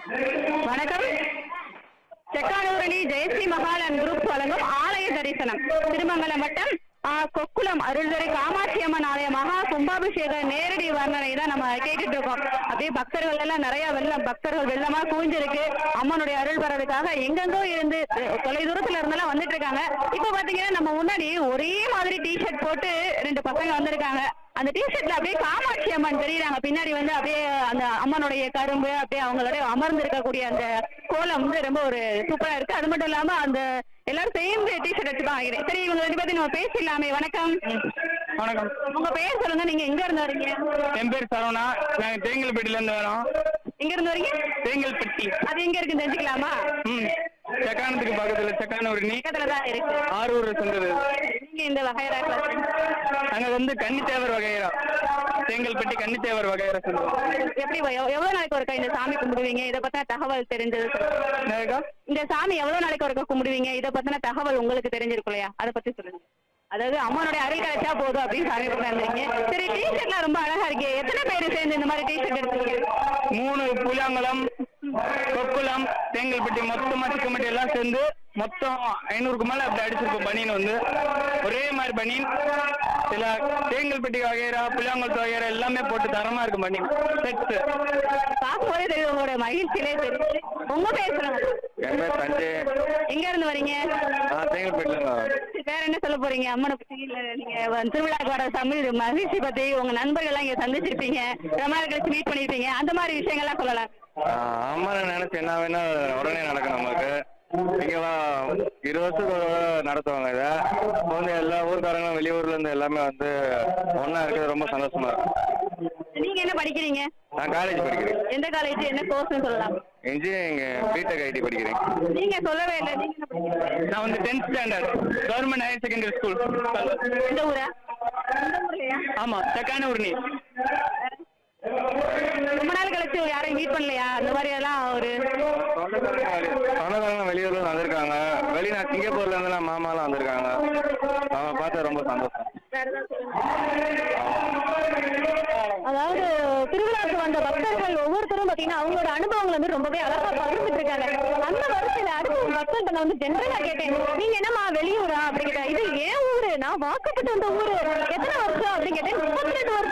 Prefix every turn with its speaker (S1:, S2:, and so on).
S1: வணக்கம் செக்கானூரணி ஜெயஸ்ரீ மகாலன் குரூப் வழங்கும் ஆலய தரிசனம் திருமங்கலம் வட்டம் ஆ, கொக்குளம் அருள்துறை காமாட்சி அம்மன் ஆலய மகா கும்பாபிஷேக நேரடி வர்ணனை தான் நம்ம கேட்டுட்டு இருக்கோம் அப்படியே பக்தர்கள் எல்லாம் நிறைய வெள்ளம் பக்தர்கள் வெள்ளமா குவிஞ்சிருக்கு அம்மனுடைய அருள் வர்றதுக்காக எங்கெங்கோ இருந்து அஹ், தொலை தூரத்துல இருந்தெல்லாம் வந்துட்டு இருக்காங்க இப்ப பாத்தீங்கன்னா நம்ம முன்னாடி ஒரே மாதிரி டி ஷர்ட் போட்டு ரெண்டு பசங்க வந்திருக்காங்க அந்த டிஷர்ட்ல அப்படியே காமாட்சி அம்மன் தெரியுறாங்க பின்னாடி வந்து அப்படியே அந்த அம்மனுடைய கரும்பு அப்படியே அவங்களோட அமர்ந்து இருக்கக்கூடிய அந்த கோலம் வந்து ரொம்ப ஒரு சூப்பரா இருக்கு அது மட்டும் இல்லாம அந்த எல்லாரும் சேர்ந்து டிஷர்ட் எடுத்து தான் வாங்கிறேன் சரி இவங்க ரெண்டு பேர்த்தையும் நம்ம பேசிடலாமே வணக்கம்
S2: வணக்கம்
S1: உங்க பேர் சொல்லுங்க நீங்க எங்க இருந்து வரீங்க
S2: என் பேர் சரவணா நாங்கள் தேங்கல்பட்டில இருந்து வரோம்
S1: எங்க இருந்து வரீங்க
S2: தேங்கல்பட்டி
S1: அது எங்க இருக்குன்னு தெரிஞ்சுக்கலாமா
S2: ம் செக்கானத்துக்கு பக்கத்துல செக்கானூரணி
S1: பக்கத்துல தான் இருக்கு
S2: ஆரூரை சேர்ந்தது
S1: நீங்க இந்த வகையரா கிளாஸ்
S2: நாங்கள் வந்து கன்னித்தேவர் வகையரா தேங்கல்பட்டி கன்னித்தேவர் வகையரா சொல்லுவோம்
S1: எப்படி எவ்- எவ்வளவு நாளைக்கு ஒருக்கா இந்த சாமி கும்பிடுவீங்க இதை பத்தின தகவல் தெரிஞ்சது சொல்லுங்க.
S2: என்னக்கா
S1: இந்த சாமி எவ்வளவு நாளைக்கு ஒருக்கா கும்பிடுவீங்க இதை பத்தின தகவல் உங்களுக்கு தெரிஞ்சிருக்கும் இல்லையா அதை பத்தி சொல்லுங்க அதாவது அம்மனுடைய அருள் கிடைச்சா போதும் அப்படின்னு சாமி கொண்டாந்துருங்க சரி டிஷர்ட்லாம் ரொம்ப அழகா இருக்கே எத்தனை பேர் சேர்ந்து இந்த மாதிரி டிஷர்ட் எடுத்தீங்க
S2: மூணு புலியாங்குளம் கொக்குளம் தேங்கல்பட்டி மொத்தமா சிக்கம்பட்டி எல்லாம் சேர்ந்து மொத்தம் ஐநூறுக்கு மேல அப்படி அடிச்சிருக்கோம் பனியன் வந்து ஒரே மாதிரி பனியன் சில தேங்கல்பட்டி வகையரா புளியாங்குளத்து வகையரா எல்லாமே போட்டு தரமா இருக்கு பனியன் செட்ஸ்
S1: பார்க்கும்போதே தெரியும் உங்களோட மகிழ்ச்சியிலே தெரியும் உங்க பேர் சொல்லுங்க
S3: என் பேர் சஞ்சய்
S1: எங்க இருந்து வரீங்க
S3: நான் தேங்கல்பேட்டில்
S1: வேற என்ன சொல்ல போறீங்க அம்மனை பத்தி இல்ல நீங்க வந்து திருவிழாக்கு வர தமிழ் மகிழ்ச்சி பத்தி உங்க நண்பர்கள் எல்லாம் இங்க சந்திச்சிருப்பீங்க ரொம்ப நாள் கழிச்சு மீட் பண்ணிருப்பீங்க அந்த மாதிரி விஷயங்கள்லாம் சொல்லலாம்
S3: அம்மனை நினைச்சு என்ன வேணா உடனே நடக்கும் நமக்கு இங்கெல்லாம் இரு வருஷத்துக்கு ஒரு தடவை நடத்துவாங்க இதை இப்போ வந்து எல்லா ஊர்க்காரங்களும் வெளியூர்ல இருந்து எல்லாமே வந்து ஒண்ணா இருக்கிறது ரொம்ப சந்தோஷமா இருக்கு
S1: நீங்க என்ன படிக்கிறீங்க
S3: நான் காலேஜ் படிக்கிறேன்
S1: எந்த காலேஜ் என்ன கோர்ஸ்னு சொல்லலாம்
S3: இன்ஜினியரிங் பிடெக் ஐடி படிக்கிறேன்
S1: நீங்க சொல்லவே இல்லை நீங்க என்ன படிக்கிறீங்க
S2: நான் வந்து tenth standard government higher secondary school
S1: இந்த ஊரா இந்த ஊர்லயா
S2: ஆமா செக்கானூர்னி
S1: ரொம்ப நாள் கழிச்சு யாரையும் மீட் பண்ணலையா அந்த மாதிரி எல்லாம் ஒரு
S3: சொந்தக்காரங்க வெளியூர்ல இருந்து வந்திருக்காங்க வெளிநாட்டு சிங்கப்பூர்ல இருந்தெல்லாம் மாமாலாம் வந்திருக்காங்க அவங்க பார்த்தா ரொம்ப சந்தோஷம்
S1: அதாவது திருவிழாக்கு வந்த பக்தர்கள் ஒவ்வொருத்தரும் பாத்தீங்கன்னா அவங்களோட அனுபவங்கள் வந்து ரொம்பவே அழகா பகிர்ந்துட்டு இருக்காங்க அந்த வரிசையில அடுத்து ஒரு பக்தன் நான் வந்து ஜென்ரலா கேட்டேன் நீங்க என்னம்மா வெளியூரா அப்படின்னு கேட்டேன் இது ஏன் ஊரு நான் வாக்கப்பட்டு வந்த ஊரு எத்தனை வருஷம் அப்படின்னு கேட்டேன் முப்பத்தி ரெண்டு வருஷம்